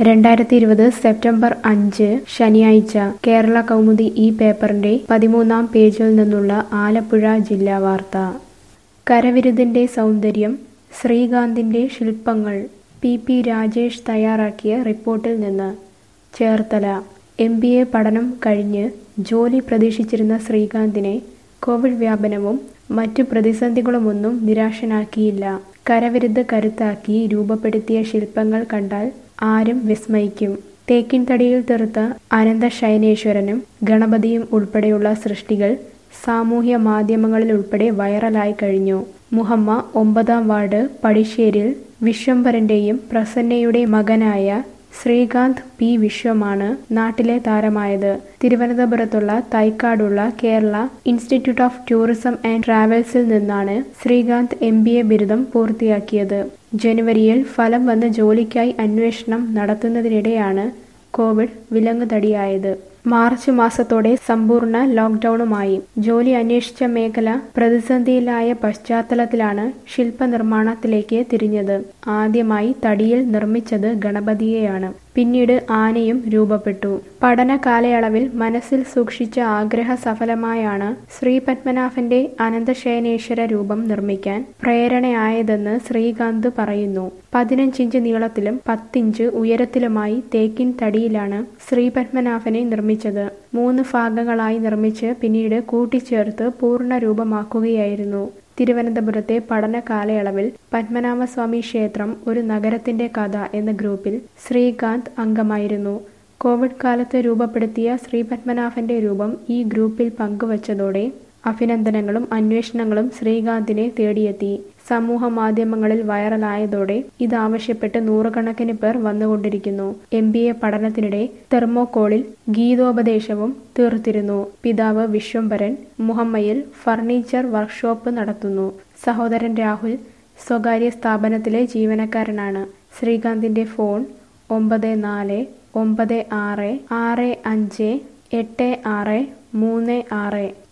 രണ്ടായിരത്തി ഇരുപത് സെപ്റ്റംബർ അഞ്ച് ശനിയാഴ്ച കേരള കൗമുദി ഈ പേപ്പറിന്റെ പതിമൂന്നാം പേജിൽ നിന്നുള്ള ആലപ്പുഴ ജില്ലാ വാർത്ത കരവിരുതിന്റെ സൗന്ദര്യം ശ്രീകാന്തിന്റെ ശില്പങ്ങൾ പി പി രാജേഷ് തയ്യാറാക്കിയ റിപ്പോർട്ടിൽ നിന്ന് ചേർത്തല എം ബി എ പഠനം കഴിഞ്ഞ് ജോലി പ്രതീക്ഷിച്ചിരുന്ന ശ്രീകാന്തിനെ കോവിഡ് വ്യാപനവും മറ്റു പ്രതിസന്ധികളുമൊന്നും നിരാശനാക്കിയില്ല കരവിരുത് കരുത്താക്കി രൂപപ്പെടുത്തിയ ശില്പങ്ങൾ കണ്ടാൽ ആരും വിസ്മയിക്കും തേക്കിൻ തടിയിൽ തീർത്ത അനന്ത ശയനേശ്വരനും ഗണപതിയും ഉൾപ്പെടെയുള്ള സൃഷ്ടികൾ സാമൂഹ്യ മാധ്യമങ്ങളിൽ ഉൾപ്പെടെ വൈറലായി കഴിഞ്ഞു മുഹമ്മ ഒമ്പതാം വാർഡ് പടിശ്ശേരിൽ വിശ്വംഭരന്റെയും പ്രസന്നയുടെ മകനായ ശ്രീകാന്ത് പി വിശ്വമാണ് നാട്ടിലെ താരമായത് തിരുവനന്തപുരത്തുള്ള തൈക്കാടുള്ള Kerala institute of tourism and ട്രാവൽസിൽ നിന്നാണ് ശ്രീകാന്ത് എം ബി എ ബിരുദം പൂർത്തിയാക്കിയത് ജനുവരിയിൽ ഫലം വന്ന് ജോലിക്കായി അന്വേഷണം നടത്തുന്നതിനിടെയാണ് കോവിഡ് വിലങ്ങുതടിയായത് മാർച്ച് മാസത്തോടെ സമ്പൂർണ്ണ ലോക്ക്ഡൌണുമായി ജോലി അന്വേഷിച്ച മേഖല പ്രതിസന്ധിയിലായ പശ്ചാത്തലത്തിലാണ് ശില്പനിർമ്മാണത്തിലേക്ക് തിരിഞ്ഞത് ആദ്യമായി തടിയിൽ നിർമ്മിച്ചത് ഗണപതിയെയാണ് പിന്നീട് ആനയും രൂപപ്പെട്ടു പഠന കാലയളവിൽ മനസ്സിൽ സൂക്ഷിച്ച ആഗ്രഹ സഫലമായാണ് ശ്രീ പത്മനാഭന്റെ അനന്തശയനേശ്വര രൂപം നിർമ്മിക്കാൻ പ്രേരണയായതെന്ന് ശ്രീകാന്ത് പറയുന്നു പതിനഞ്ചിഞ്ച് നീളത്തിലും പത്തിഞ്ച് ഉയരത്തിലുമായി തേക്കിൻ തടിയിലാണ് ശ്രീ പത്മനാഭനെ നിർമ്മിച്ചത് മൂന്ന് ഭാഗങ്ങളായി നിർമ്മിച്ച് പിന്നീട് കൂട്ടിച്ചേർത്ത് പൂർണ്ണ രൂപമാക്കുകയായിരുന്നു തിരുവനന്തപുരത്തെ പഠന കാലയളവിൽ പത്മനാഭസ്വാമി ക്ഷേത്രം ഒരു നഗരത്തിന്റെ കഥ എന്ന ഗ്രൂപ്പിൽ ശ്രീകാന്ത് അംഗമായിരുന്നു കോവിഡ് കാലത്ത് രൂപപ്പെടുത്തിയ ശ്രീ പത്മനാഭന്റെ രൂപം ഈ ഗ്രൂപ്പിൽ പങ്കുവച്ചതോടെ അഭിനന്ദനങ്ങളും അന്വേഷണങ്ങളും ശ്രീകാന്തിനെ തേടിയെത്തി സമൂഹ മാധ്യമങ്ങളിൽ വൈറലായതോടെ ഇതാവശ്യപ്പെട്ട് നൂറുകണക്കിന് പേർ വന്നുകൊണ്ടിരിക്കുന്നു എം ബി എ പഠനത്തിനിടെ തെർമോകോളിൽ ഗീതോപദേശവും തീർത്തിരുന്നു പിതാവ് വിശ്വംഭരൻ മുഹമ്മയിൽ ഫർണിച്ചർ വർക്ക്ഷോപ്പ് നടത്തുന്നു സഹോദരൻ രാഹുൽ സ്വകാര്യ സ്ഥാപനത്തിലെ ജീവനക്കാരനാണ് ശ്രീകാന്തിന്റെ ഫോൺ ഒമ്പത് നാല് ഒമ്പത് ആറ് ആറ് അഞ്ച് എട്ട് ആറ് മൂന്ന് ആറ്